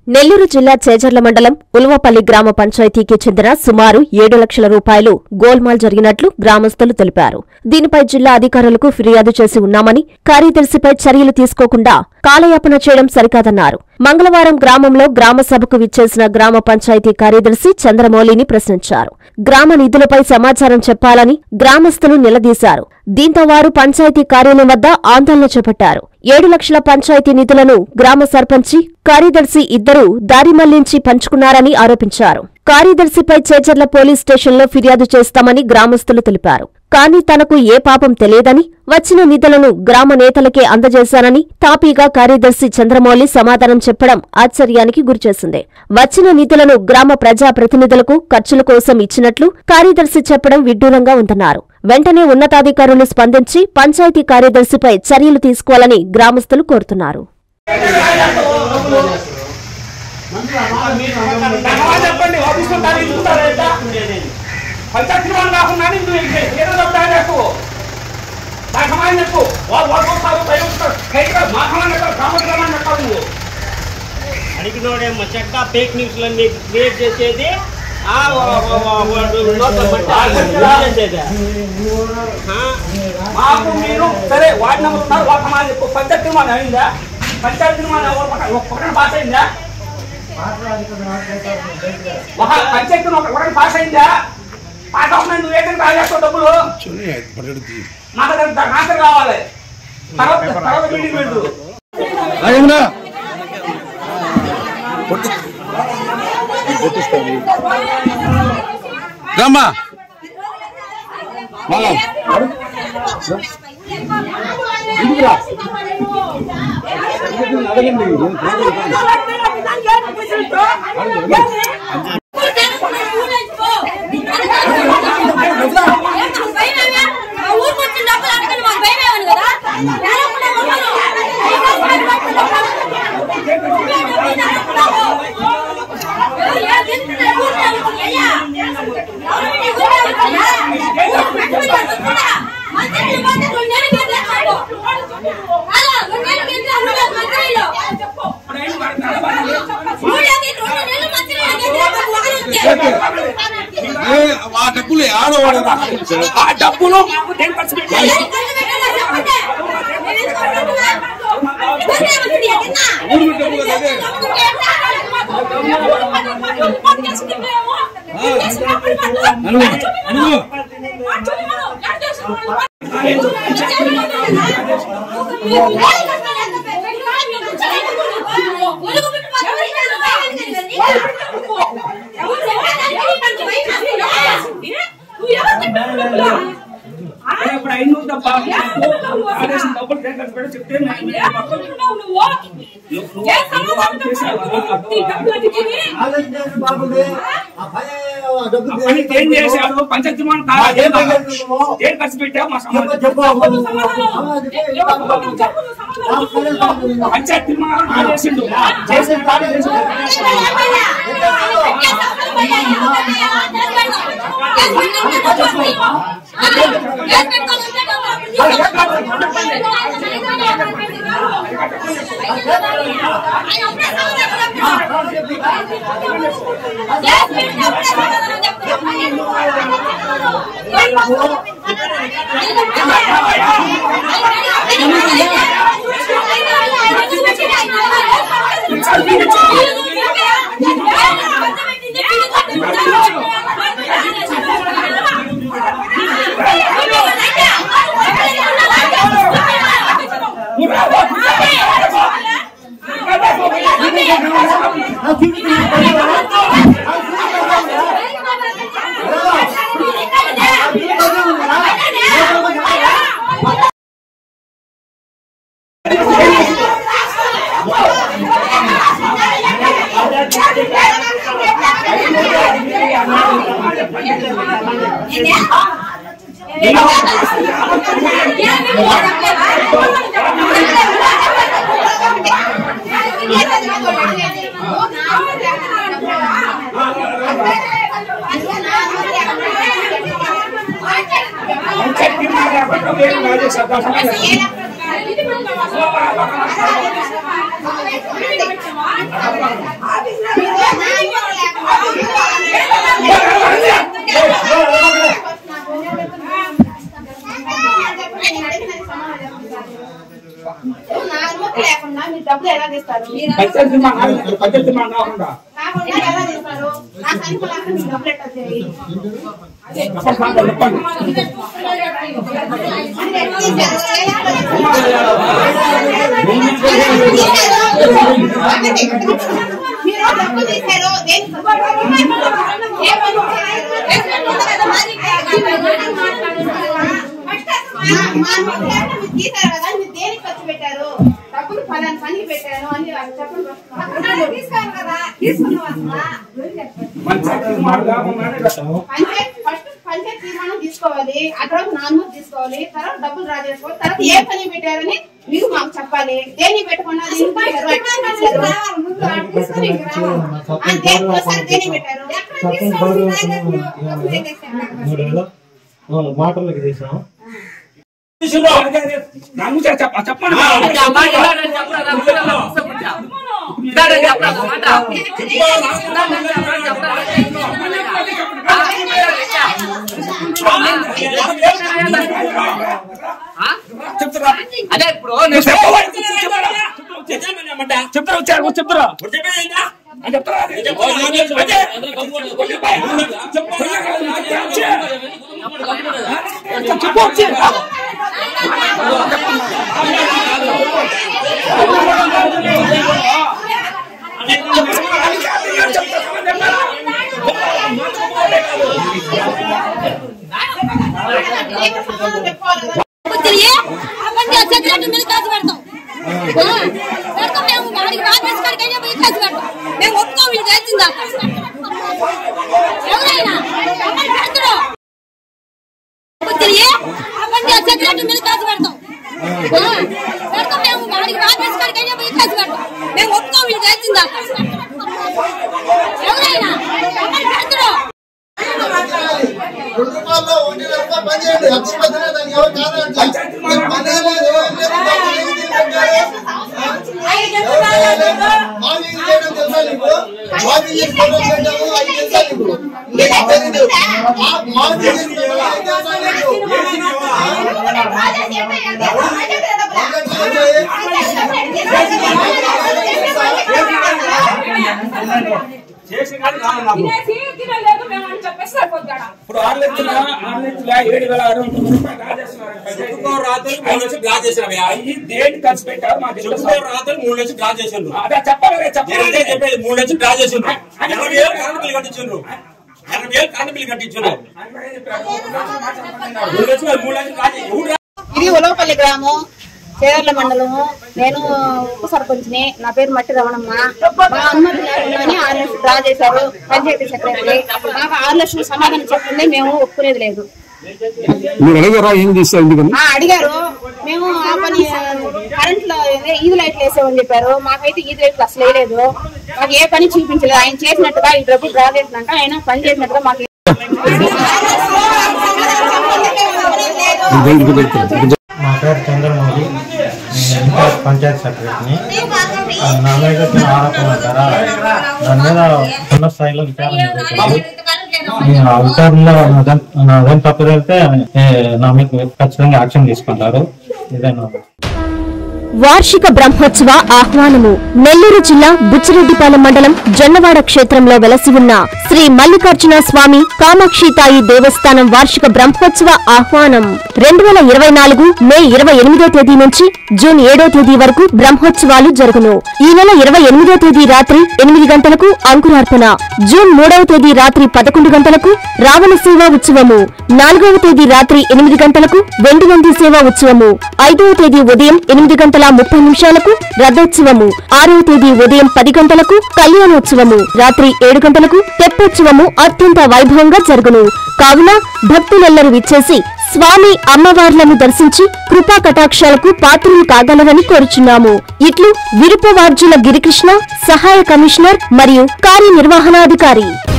నెల్లూరు జిల్లా చేజర్ల మండలం ఉల్వపల్లి గ్రామ పంచాయతీకి చెందిన సుమారు ఏడు లక్షల రూపాయలు గోల్మాల్ జరిగినట్లు గ్రామస్తులు తెలిపారు దీనిపై జిల్లా అధికారులకు ఫిర్యాదు చేసి ఉన్నామని కార్యదర్శిపై చర్యలు తీసుకోకుండా కాలయాపన చేయడం సరికాదన్నారు మంగళవారం గ్రామంలో గ్రామ సభకు విచ్చేసిన గ్రామ పంచాయతీ కార్యదర్శి చంద్రమౌళిని ప్రశ్నించారు గ్రామ నిధులపై సమాచారం చెప్పాలని గ్రామస్తులు నిలదీశారు దీంతో వారు పంచాయతీ కార్యాలయం వద్ద ఆందోళన చేపట్టారు ఏడు లక్షల పంచాయతీ నిధులను గ్రామ సర్పంచి కార్యదర్శి ఇద్దరూ దారి మళ్లించి పంచుకున్నారని ఆరోపించారు కార్యదర్శిపై చేచర్ల పోలీస్ స్టేషన్లో ఫిర్యాదు చేస్తామని గ్రామస్తులు తెలిపారు కానీ తనకు ఏ పాపం తెలియదని వచ్చిన నిధులను గ్రామ నేతలకే అందజేశానని తాపీగా కార్యదర్శి చంద్రమౌళి సమాధానం చెప్పడం ఆశ్చర్యానికి గురిచేసింది వచ్చిన నిధులను గ్రామ ప్రజా ప్రతినిధులకు ఖర్చుల కోసం ఇచ్చినట్లు కార్యదర్శి చెప్పడం విడ్డూరంగా ఉందన్నారు వెంటనే ఉన్నతాధికారులు స్పందించి పంచాయతీ కార్యదర్శిపై చర్యలు తీసుకోవాలని గ్రామస్తులు కోరుతున్నారు ధన్యవాదాలు చెప్పండి ఆఫీస్ లో దాన్ని ఇచ్చుకుంటారా ఎంత? పంచాయతీ వాళ్ళు కాకుండా నువ్వు ఇంకే ఏదో చెప్తాను చెప్పు నా సమాధానం చెప్పు వాళ్ళు వాళ్ళు వస్తారు పై వస్తారు కైగా మా సమాధానం చెప్పాలి గ్రామ గ్రామాన్ని చెప్పాలి నువ్వు అడిగినోడేమో చెక్క ఫేక్ న్యూస్ లన్నీ క్రియేట్ చేసేది ఆ వా- వా- వా- వాడు నోట్లో పట్టి ఆ క్రియేట్ చేసేది. ఆ, మాకు మీరు సరే వార్డు నెంబర్ ఉన్నారు వాళ్ళ సమాధానం చెప్పు పంచాయతీ తీర్మానం అయిందా పంచాయతీ తీర్మానం ఎవరు పక్క- ఒక పక్కన పాస్ అయిందా ఒక పంచాయతీ తీర్మానం ఒక పక్కన పాస్ అయిందా పాస్ అవుతున్నాయి నువ్వు ఏదైనా రాజేస్తావు డబ్బులు మాకు దానికి ఆన్సర్ కావాలి తర్వాత తర్వాత మీటింగ్ పెట్టు రాజేంద్ర రామ్మా మళ్ళా ఏ, ఆ డబ్బులు ఆడవాడు ఆ డబ్బులు నేను ఖర్చు పెట్టాను ఇప్పుడు ఐదు వందలు తప్ప ఆడేసిన డబ్బులు నేను ఖర్చు పెట్టి చెప్తే నేను- నేను పక్కన ఆ పని ఏం చేశాడు పంచాయతీ మనం కాదా? ఏం కాదా? ఏం ఖర్చు పెట్టావు మా సమాజం పంచాయతీ మనం ఆడేసిండు చేసిన కార్యం చేసిండు. పంచాయతీ మనం లేకపోతే ఏం కాదు సార్. దాని సమాజం. అది నా అనుమతి లేకుండా మీరు డబ్బులు ఎలా తీస్తారు పంచాయతీ తీర్మానం కాదు, పంచాయతీ తీర్మానం కాకుండా కాకుండా ఎలా తీస్తారు నా సంఖ్య లేకుండా మీరు డబ్బులు ఎట్లా చేయాలి చెప్పండి చెప్పండి అంటే ఎట్లా తీశారు? మీరు డబ్బులు తీశారు దేనికి ఏ పని తీశారు కదా మీరు దేనికి ఖర్చు పెట్టారు డబ్బులు పలానా పనికి పెట్టారు అని చెప్పండి తీసుకోరు కదా తీసుకున్న పంచాయతీ తీర్మానం కాకుండా పంచాయత్ ఫస్ట్ పంచాయత్ తీర్మానం తీసుకోవాలి ఆ తర్వాత నార్మల్ తీసుకోవాలి తర్వాత డబ్బులు డ్రా చేసుకోవాలి తర్వాత ఏ పని పెట్టారని మీరు మాకు చెప్పాలి దేని పెట్టకుండా దేనికి పెట్టారు, ఎట్లా చేశారు? ఆ, దేనికోసం దేని పెట్టారు మూడేళ్ళు మోటార్లకి తీసాం నమ్ము చెప్ప చెప్పండి చెప్తారా అదే ఇప్పుడు నువ్వు చెప్పవా? చెప్తారా వచ్చారు చెప్తారా అని చెప్తారా అదే. చెప్పు వచ్చి. చెప్పుకోవాలి కదా. తిరిగి అవన్నీ ఆ చదివినట్టు మీద కాసు పెడతాం ఆ, పెడతాం మేము వాడికి ఆఫీస్ కాడికి అయినా పోయి కాసు పెడతాం మేము ఒప్పుకోం వీళ్ళు తెచ్చిందా ఎవరైనా ఎవరు పెడతారు తిరిగి అవన్నీ ఆ చదివినట్టు మీద కాసు పెడతాం ఆ, పెడతాం మేము వాడికి ఆఫీస్ కాడికి అయినా పోయి కాసు పెడతాం మేము ఒప్పుకోం వీళ్ళు తెచ్చిందా ఎవరైనా ఎవరు పెడతారు రెండు రూపాయల్లో ఒకటి రూపాయలు పని చేయండి అక్షపత్రే దానికి ఎవరు కాదంటే మీరు పని లేదు ఏం లేదు, డబ్బులు ఏమి తీసుకుంటారు? మా వీధి చేయడం తెలుసా నీకు మా వీధి ఫోటో చేయడము అది తెలుసా నీకు నీకు తెలీదు. ఆ మా వీధి చేయడం అది తెలుసా నీకు రాజేష్ ఎంత ఎంత? రాజేష్ ఎంత డబ్బులా? ఒకటి ఏంటి? చేసి కానీ రాను నాకు. ఇప్పుడు ఆరు లక్షల ఆరు లక్షల ఏడు వేల ఆరు వందల రూపాయలు రాజేశ్వర అయ్యి దేనికి ఖర్చు పెట్టారు మాకు తెలుసు. మూడు లక్షలు డ్రా చేసిండ్రు అదే చెప్పాలి నేను చెప్పాలి అదే చెప్పేది మూడు లక్షలు డ్రా చేసిండ్రు ఎనభై వేలు కరెంట్ బిల్లు కట్టించిండ్రు ఎనభై వేలు కరెంట్ బిల్లు కట్టించిండ్రు మూడు లక్షలు మూడు లక్షలు డ్రా చేసి ఎవరు ఇది ఉలవపల్లి గ్రామం చేర్ల మండలము నేను ఉప సర్పంచ్ని నా పేరు మట్టి రమణమ్మ మా అనుమతి లేకుండానే ఆరు లక్షలు డ్రా చేశారు పంచాయతీ సెక్రటరీ మాకు ఆరు లక్షలు సమాధానం చెప్పింది మేము ఒప్పుకునేది లేదు మీరు అడిగారా ఏం చేస్తారు ఎందుకని ఆ అడిగారు మేము ఆ పని కరెంట్ లో అదే ఈది లైట్లు వేసామని చెప్పారు మాకైతే ఈది లైట్లు అసలు వేయలేదు మాకు ఏ పని చూపించలేదు ఆయన చేసినట్టుగా ఈ డబ్బులు డ్రా చేసినాక ఆయన పని చేసినట్టుగా మాకు మా పేరు చంద్రమౌళి నేను ఇంటర్ పంచాయత్ సెక్రటరీని ఆ, నా మీద వచ్చిన ఆరోపణలు అంటారా దాని మీద ఉన్న స్థాయిలో విచారణ జరుగుతుంది ఈ ఆ విచారణలో నాదేం నాదేం తప్పు తెలితే ఏ, నా మీద ఖచ్చితంగా యాక్షన్ తీసుకుంటారు ఇదే నా వార్షిక బ్రహ్మోత్సవ ఆహ్వానము నెల్లూరు జిల్లా బుచ్చిరెడ్డిపాలెం మండలం జొన్నవాడ క్షేత్రంలో వెలసి ఉన్న శ్రీ మల్లికార్జున స్వామి కామాక్షితాయి దేవస్థానం వార్షిక బ్రహ్మోత్సవ ఆహ్వానం రెండు వేల ఇరవై నాలుగు మే ఇరవై ఎనిమిదో తేదీ నుంచి జూన్ ఏడో తేదీ వరకు బ్రహ్మోత్సవాలు జరుగును ఈ నెల ఇరవై ఎనిమిదో తేదీ రాత్రి ఎనిమిది గంటలకు అంకురార్పణ జూన్ మూడవ తేదీ రాత్రి పదకొండు గంటలకు రావణ సేవా ఉత్సవము నాలుగవ తేదీ రాత్రి ఎనిమిది గంటలకు వెండి నంది సేవా ఉత్సవము ఐదవ తేదీ ఉదయం ఎనిమిది గంటల ముప్పై నిమిషాలకు రథోత్సవము ఆరవ తేదీ ఉదయం పది గంటలకు కళ్యాణోత్సవము రాత్రి ఏడు గంటలకు తెప్పోత్సవము అత్యంత వైభవంగా జరుగును కావున భక్తులెల్లరూ విచ్చేసి స్వామి అమ్మవార్లను దర్శించి కృపా కటాక్షాలకు పాత్రలు కాగలరని కోరుచున్నాము ఇట్లు విరుపవార్జుల గిరికృష్ణ సహాయ కమిషనర్ మరియు కార్యనిర్వహణాధికారి